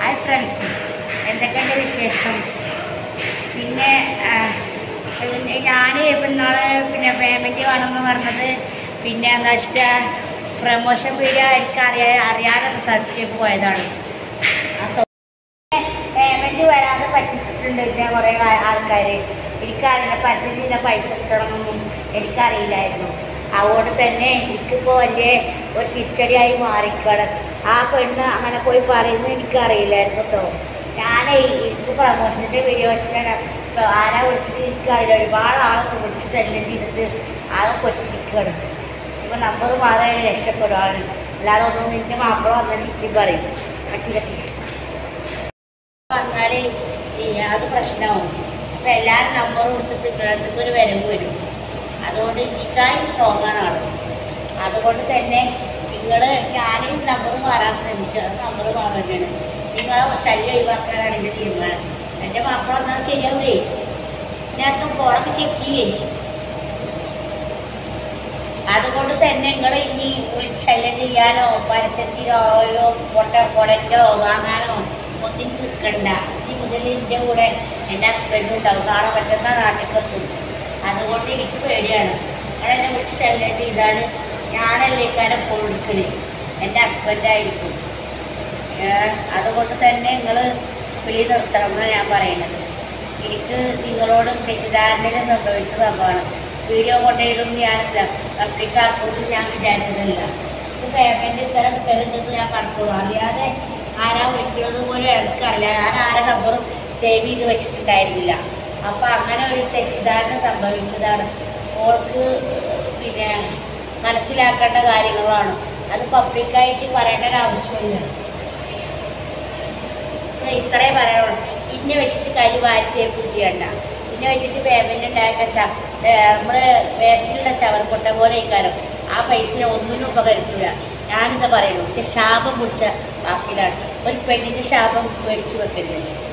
hi friends എന്തൊക്കെയുണ്ട് വിശേഷം പിന്നെ ഞാൻ ഇപ്പം നാളെ പിന്നെ പേയ്മെൻറ്റ് വേണമെന്ന് പറഞ്ഞത് പിന്നെ എന്താ വെച്ചാൽ പ്രമോഷൻ വീഡിയോ എനിക്ക് അറിയാ അറിയാതെ സെർച്ച് പോയതാണ് ആ സോ പേയ്മെൻറ്റ് വരാതെ പറ്റിച്ചിട്ടുണ്ട് പിന്നെ കുറേ ആൾക്കാർ എനിക്കറിയില്ല പരസ്യം ചെയ്ത പൈസ കിട്ടണമെന്നൊന്നും എനിക്കറിയില്ലായിരുന്നു അതുകൊണ്ട് തന്നെ എനിക്കിപ്പോൾ വലിയ ഒരു തിരിച്ചടിയായി മാറിക്കാണ് ആ പെണ്ണ് അങ്ങനെ പോയി പറയുന്നത് എനിക്കറിയില്ലായിരുന്നു കേട്ടോ ഞാൻ എനിക്ക് പ്രമോഷൻ്റെ വീഡിയോ വെച്ചിട്ടാണ് ഇപ്പോൾ ആരാ വിളിച്ചിട്ട് എനിക്കറിയില്ല ഒരുപാട് ആളൊക്കെ വിളിച്ച് ശല്യം ചെയ്തിട്ട് ആകെ പെട്ടിരിക്കുകയാണ് ഇപ്പോൾ നമ്പർ മാറി രക്ഷപ്പെടുകയാണ് അല്ലാതെ ഒന്നും നിൻ്റെ മാപ്പിള വന്നാൽ ചുറ്റി പറയും കട്ടി കട്ടി വന്നാൽ അത് പ്രശ്നമാവും അപ്പം എല്ലാവരും നമ്പർ കൊടുത്തിട്ട് ഇങ്ങനത്തേക്ക് ഒരു വരവ് വരും അതുകൊണ്ട് എനിക്കായി സ്ട്രോങ് ആണ് ആള് അതുകൊണ്ട് തന്നെ നിങ്ങൾ ഞാൻ ഈ നമ്പർ മാറാൻ ശ്രമിച്ചു അത് നമ്പർ മാറുകയാണ് നിങ്ങളെ ശല്യം ഒഴിവാക്കാനാണ് എൻ്റെ തീരുമാനം എൻ്റെ മാപ്പിള വന്നാൽ ശരിയാവൂലേ ഞാനൊക്കെ ഫോണൊക്കെ ചെക്ക് ചെയ്യേ അതുകൊണ്ട് തന്നെ നിങ്ങൾ ഇനി വിളിച്ച് ശല്യം ചെയ്യാനോ പരസ്യത്തിലോ ഒരു പൊട്ട പൊടറ്റോ വാങ്ങാനോ ഒന്നിനും നിൽക്കണ്ട ഇനി മുതൽ എൻ്റെ കൂടെ എൻ്റെ ഹസ്ബൻഡും ഉണ്ടാവും നാളെ പറ്റുന്ന നാട്ടിലെത്തും അതുകൊണ്ട് എനിക്ക് പേടിയാണ് നിങ്ങൾ എന്നെ വിളിച്ച് ശല്യം ചെയ്താൽ ഞാനല്ലേക്കാരം ഫോൺ എടുക്കല് എൻ്റെ ഹസ്ബൻഡായിരിക്കും അതുകൊണ്ട് തന്നെ നിങ്ങൾ വിളി നിർത്തണം എന്നാണ് ഞാൻ പറയുന്നത് എനിക്ക് നിങ്ങളോട് തെറ്റിദ്ധാരണയിൽ സംഭവിച്ച സംഭവമാണ് വീഡിയോ കൊണ്ടുപോയിടും ഞാനില്ല പബ്ലിക് ആക്കുമെന്ന് ഞാൻ വിചാരിച്ചതല്ല ഇത് പേയ്മെൻറ്റ് ഇത്ര കിട്ടലുണ്ടെന്ന് ഞാൻ പറഞ്ഞോളൂ അറിയാതെ ആരാ വിളിക്കുന്നത് പോലും എനിക്കറിയില്ല ഞാൻ ആരെ നമ്പറും സേവ് ചെയ്ത് വെച്ചിട്ടുണ്ടായിരുന്നില്ല അപ്പോൾ അങ്ങനെ ഒരു തെറ്റിദ്ധാരണ സംഭവിച്ചതാണ് ഓൾക്ക് പിന്നെ മനസ്സിലാക്കേണ്ട കാര്യങ്ങളാണ് അത് പബ്ലിക്കായിട്ട് പറയേണ്ട ഒരു ആവശ്യമില്ല ഇത്രയും പറയാനുള്ളൂ ഇന്നെ വെച്ചിട്ട് കൈ വാരിത്തേക്കും ചെയ്യണ്ട ഇന്നെ വെച്ചിട്ട് പേയ്മെൻറ്റ് ഉണ്ടാക്കത്ത നമ്മൾ വേസ്റ്റിലുള്ള ചവർക്കൊട്ട പോലെ ഇക്കാരം ആ പൈസ ഒന്നിനും ഉപകരിച്ചില്ല ഞാനിതാ പറയുള്ളൂ എൻ്റെ ശാപം പിടിച്ച വാക്കിലാണ് ഒരു പെണ്ണിൻ്റെ ശാപം മേടിച്ച് വെക്കരുത്